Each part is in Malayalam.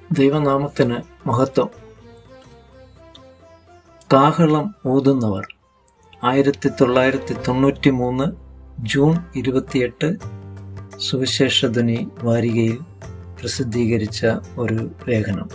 ദൈവനാമത്തിന് മഹത്വം കാഹളം ഊതുന്നവർ ആയിരത്തി തൊള്ളായിരത്തി തൊണ്ണൂറ്റി മൂന്ന് ജൂൺ ഇരുപത്തിയെട്ട് സുവിശേഷധ്വനി വാരികയിൽ പ്രസിദ്ധീകരിച്ച ഒരു ലേഖനം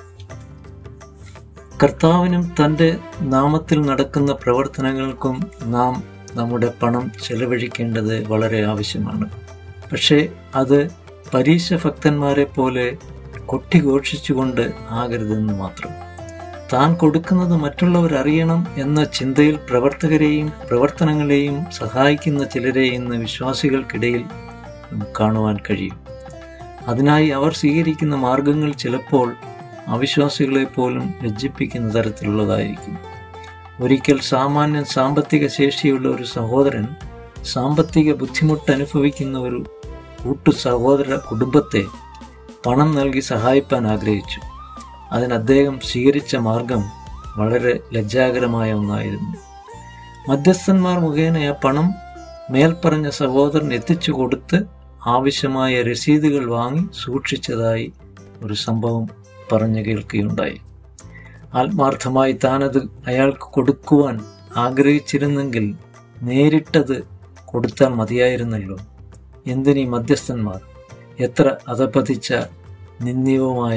കർത്താവിനും തൻ്റെ നാമത്തിൽ നടക്കുന്ന പ്രവർത്തനങ്ങൾക്കും നാം നമ്മുടെ പണം ചെലവഴിക്കേണ്ടത് വളരെ ആവശ്യമാണ് പക്ഷേ അത് പരീക്ഷ ഭക്തന്മാരെ പോലെ കൊട്ടിഘോഷിച്ചുകൊണ്ട് ആകരുതെന്ന് മാത്രം താൻ കൊടുക്കുന്നത് മറ്റുള്ളവർ അറിയണം എന്ന ചിന്തയിൽ പ്രവർത്തകരെയും പ്രവർത്തനങ്ങളെയും സഹായിക്കുന്ന ചിലരെ ഇന്ന് വിശ്വാസികൾക്കിടയിൽ കാണുവാൻ കഴിയും അതിനായി അവർ സ്വീകരിക്കുന്ന മാർഗങ്ങൾ ചിലപ്പോൾ അവിശ്വാസികളെ പോലും ലജ്ജിപ്പിക്കുന്ന തരത്തിലുള്ളതായിരിക്കും ഒരിക്കൽ സാമാന്യ സാമ്പത്തിക ശേഷിയുള്ള ഒരു സഹോദരൻ സാമ്പത്തിക ബുദ്ധിമുട്ട് അനുഭവിക്കുന്ന ഒരു കൂട്ടു സഹോദര കുടുംബത്തെ പണം നൽകി സഹായിപ്പാൻ ആഗ്രഹിച്ചു അതിന് അദ്ദേഹം സ്വീകരിച്ച മാർഗം വളരെ ലജ്ജാകരമായ ഒന്നായിരുന്നു മധ്യസ്ഥന്മാർ മുഖേന ആ പണം മേൽപ്പറഞ്ഞ സഹോദരൻ എത്തിച്ചു കൊടുത്ത് ആവശ്യമായ രസീതുകൾ വാങ്ങി സൂക്ഷിച്ചതായി ഒരു സംഭവം പറഞ്ഞു കേൾക്കുകയുണ്ടായി ആത്മാർത്ഥമായി താനത് അയാൾക്ക് കൊടുക്കുവാൻ ആഗ്രഹിച്ചിരുന്നെങ്കിൽ നേരിട്ടത് കൊടുത്താൽ മതിയായിരുന്നല്ലോ എന്തിനീ മധ്യസ്ഥന്മാർ എത്ര അധപതിച്ച നിന്ദ്യവുമായ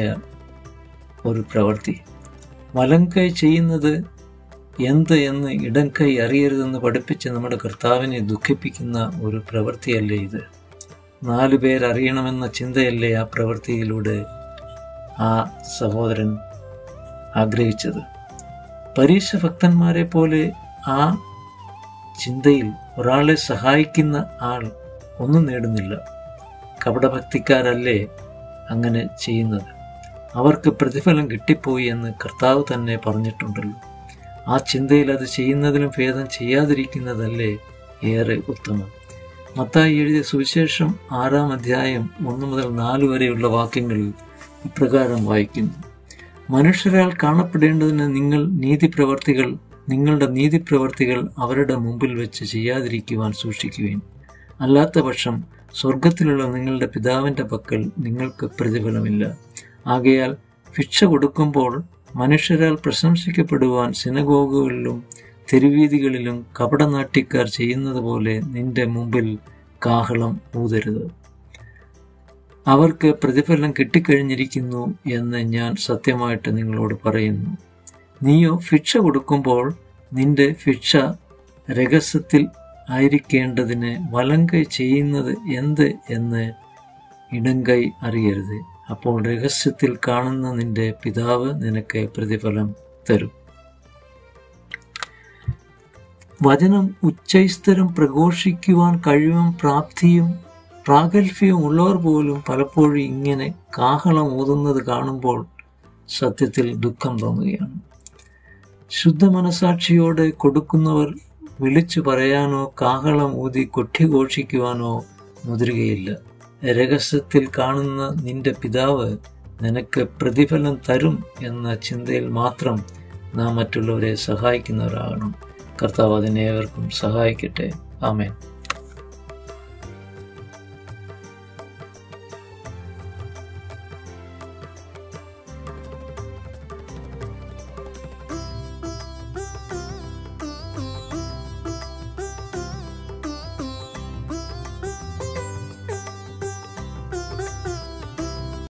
ഒരു പ്രവൃത്തി വലംകൈ ചെയ്യുന്നത് എന്ത് എന്ന് ഇടംകൈ അറിയരുതെന്ന് പഠിപ്പിച്ച് നമ്മുടെ കർത്താവിനെ ദുഃഖിപ്പിക്കുന്ന ഒരു പ്രവൃത്തിയല്ലേ ഇത് നാലു പേരറിയണമെന്ന ചിന്തയല്ലേ ആ പ്രവൃത്തിയിലൂടെ ആ സഹോദരൻ ആഗ്രഹിച്ചത് പരീക്ഷ ഭക്തന്മാരെ പോലെ ആ ചിന്തയിൽ ഒരാളെ സഹായിക്കുന്ന ആൾ ഒന്നും നേടുന്നില്ല കപടഭക്തിക്കാരല്ലേ അങ്ങനെ ചെയ്യുന്നത് അവർക്ക് പ്രതിഫലം കിട്ടിപ്പോയി എന്ന് കർത്താവ് തന്നെ പറഞ്ഞിട്ടുണ്ടല്ലോ ആ ചിന്തയിൽ അത് ചെയ്യുന്നതിലും ഭേദം ചെയ്യാതിരിക്കുന്നതല്ലേ ഏറെ ഉത്തമം മത്തായി എഴുതിയ സുവിശേഷം ആറാം അധ്യായം ഒന്ന് മുതൽ നാല് വരെയുള്ള വാക്യങ്ങളിൽ ഇപ്രകാരം വായിക്കുന്നു മനുഷ്യരാൽ കാണപ്പെടേണ്ടതിന് നിങ്ങൾ നീതിപ്രവർത്തികൾ നിങ്ങളുടെ നീതിപ്രവർത്തികൾ അവരുടെ മുമ്പിൽ വെച്ച് ചെയ്യാതിരിക്കുവാൻ സൂക്ഷിക്കുവേൻ അല്ലാത്ത പക്ഷം സ്വർഗത്തിലുള്ള നിങ്ങളുടെ പിതാവിൻ്റെ പക്കൽ നിങ്ങൾക്ക് പ്രതിഫലമില്ല ആകയാൽ ഭിക്ഷ കൊടുക്കുമ്പോൾ മനുഷ്യരാൽ പ്രശംസിക്കപ്പെടുവാൻ സിനഗോഗുകളിലും തെരുവീതികളിലും കപടനാട്യക്കാർ ചെയ്യുന്നത് പോലെ നിന്റെ മുമ്പിൽ കാഹളം ഊതരുത് അവർക്ക് പ്രതിഫലം കിട്ടിക്കഴിഞ്ഞിരിക്കുന്നു എന്ന് ഞാൻ സത്യമായിട്ട് നിങ്ങളോട് പറയുന്നു നീയോ ഭിക്ഷ കൊടുക്കുമ്പോൾ നിന്റെ ഭിക്ഷ രഹസ്യത്തിൽ ആയിരിക്കേണ്ടതിന് വലങ്കൈ ചെയ്യുന്നത് എന്ത് എന്ന് ഇടങ്കൈ അറിയരുത് അപ്പോൾ രഹസ്യത്തിൽ കാണുന്ന നിന്റെ പിതാവ് നിനക്ക് പ്രതിഫലം തരും വചനം ഉച്ചൈസ്തരം പ്രഘോഷിക്കുവാൻ കഴിവും പ്രാപ്തിയും പ്രാഗൽഭ്യവും ഉള്ളവർ പോലും പലപ്പോഴും ഇങ്ങനെ കാഹളം ഊതുന്നത് കാണുമ്പോൾ സത്യത്തിൽ ദുഃഖം തോന്നുകയാണ് ശുദ്ധ മനസാക്ഷിയോടെ കൊടുക്കുന്നവർ വിളിച്ചു പറയാനോ കാഹളം ഊതി കൊട്ടിഘോഷിക്കുവാനോ മുതിരുകയില്ല രഹസ്യത്തിൽ കാണുന്ന നിന്റെ പിതാവ് നിനക്ക് പ്രതിഫലം തരും എന്ന ചിന്തയിൽ മാത്രം നാം മറ്റുള്ളവരെ സഹായിക്കുന്നവരാകണം കർത്താവ് അതിനേവർക്കും സഹായിക്കട്ടെ ആമേൻ